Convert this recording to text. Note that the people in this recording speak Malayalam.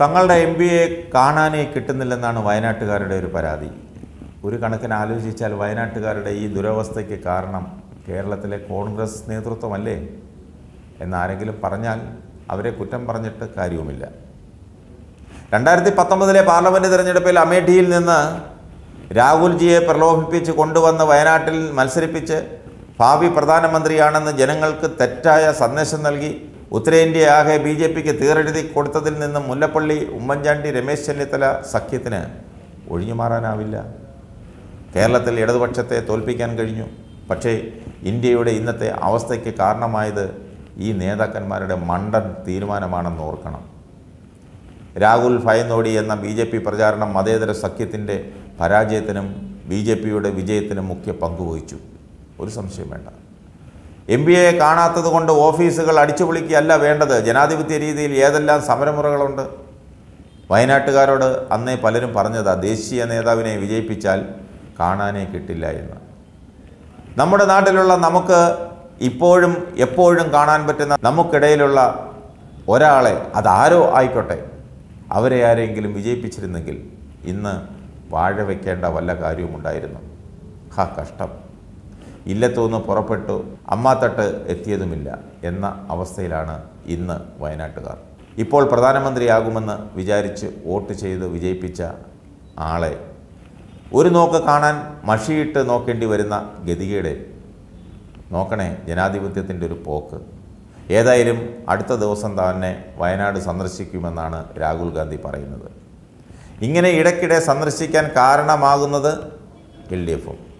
തങ്ങളുടെ എം പിയെ കാണാനേ കിട്ടുന്നില്ലെന്നാണ് വയനാട്ടുകാരുടെ ഒരു പരാതി ഒരു കണക്കിന് ആലോചിച്ചാൽ വയനാട്ടുകാരുടെ ഈ ദുരവസ്ഥയ്ക്ക് കാരണം കേരളത്തിലെ കോൺഗ്രസ് നേതൃത്വമല്ലേ എന്നാരെങ്കിലും പറഞ്ഞാൽ അവരെ കുറ്റം പറഞ്ഞിട്ട് കാര്യവുമില്ല രണ്ടായിരത്തി പത്തൊമ്പതിലെ പാർലമെൻറ്റ് തിരഞ്ഞെടുപ്പിൽ അമേഠിയിൽ നിന്ന് രാഹുൽജിയെ പ്രലോഭിപ്പിച്ച് കൊണ്ടുവന്ന് വയനാട്ടിൽ മത്സരിപ്പിച്ച് ഭാവി പ്രധാനമന്ത്രിയാണെന്ന് ജനങ്ങൾക്ക് തെറ്റായ സന്ദേശം നൽകി ഉത്തരേന്ത്യയാകെ ബി ജെ പിക്ക് തീറെഴുതി കൊടുത്തതിൽ നിന്നും മുല്ലപ്പള്ളി ഉമ്മൻചാണ്ടി രമേശ് ചെന്നിത്തല സഖ്യത്തിന് ഒഴിഞ്ഞു മാറാനാവില്ല കേരളത്തിൽ ഇടതുപക്ഷത്തെ തോൽപ്പിക്കാൻ കഴിഞ്ഞു പക്ഷേ ഇന്ത്യയുടെ ഇന്നത്തെ അവസ്ഥയ്ക്ക് കാരണമായത് ഈ നേതാക്കന്മാരുടെ മണ്ടൻ തീരുമാനമാണെന്ന് ഓർക്കണം രാഹുൽ ഭയന്നോടി എന്ന ബി ജെ പി പ്രചാരണം മതേതര സഖ്യത്തിൻ്റെ പരാജയത്തിനും ബി ജെ പിയുടെ വിജയത്തിനും മുഖ്യ പങ്കുവഹിച്ചു ഒരു സംശയം വേണ്ട എം ബി എയെ കാണാത്തത് കൊണ്ട് ഓഫീസുകൾ അടിച്ചുപൊളിക്കുകയല്ല വേണ്ടത് ജനാധിപത്യ രീതിയിൽ ഏതെല്ലാം സമരമുറകളുണ്ട് വയനാട്ടുകാരോട് അന്നേ പലരും പറഞ്ഞതാ ദേശീയ നേതാവിനെ വിജയിപ്പിച്ചാൽ കാണാനേ കിട്ടില്ല എന്ന് നമ്മുടെ നാട്ടിലുള്ള നമുക്ക് ഇപ്പോഴും എപ്പോഴും കാണാൻ പറ്റുന്ന നമുക്കിടയിലുള്ള ഒരാളെ അതാരോ ആയിക്കോട്ടെ അവരെ ആരെങ്കിലും വിജയിപ്പിച്ചിരുന്നെങ്കിൽ ഇന്ന് വാഴ വയ്ക്കേണ്ട വല്ല കാര്യവുമുണ്ടായിരുന്നു ഹാ കഷ്ടം ഇല്ലത്തുനിന്ന് പുറപ്പെട്ടു അമ്മാത്തട്ട് എത്തിയതുമില്ല എന്ന അവസ്ഥയിലാണ് ഇന്ന് വയനാട്ടുകാർ ഇപ്പോൾ പ്രധാനമന്ത്രിയാകുമെന്ന് വിചാരിച്ച് വോട്ട് ചെയ്ത് വിജയിപ്പിച്ച ആളെ ഒരു നോക്ക് കാണാൻ മഷിയിട്ട് നോക്കേണ്ടി വരുന്ന ഗതികേട് നോക്കണേ ജനാധിപത്യത്തിൻ്റെ ഒരു പോക്ക് ഏതായാലും അടുത്ത ദിവസം തന്നെ വയനാട് സന്ദർശിക്കുമെന്നാണ് രാഹുൽ ഗാന്ധി പറയുന്നത് ഇങ്ങനെ ഇടയ്ക്കിടെ സന്ദർശിക്കാൻ കാരണമാകുന്നത് എൽ ഡി എഫും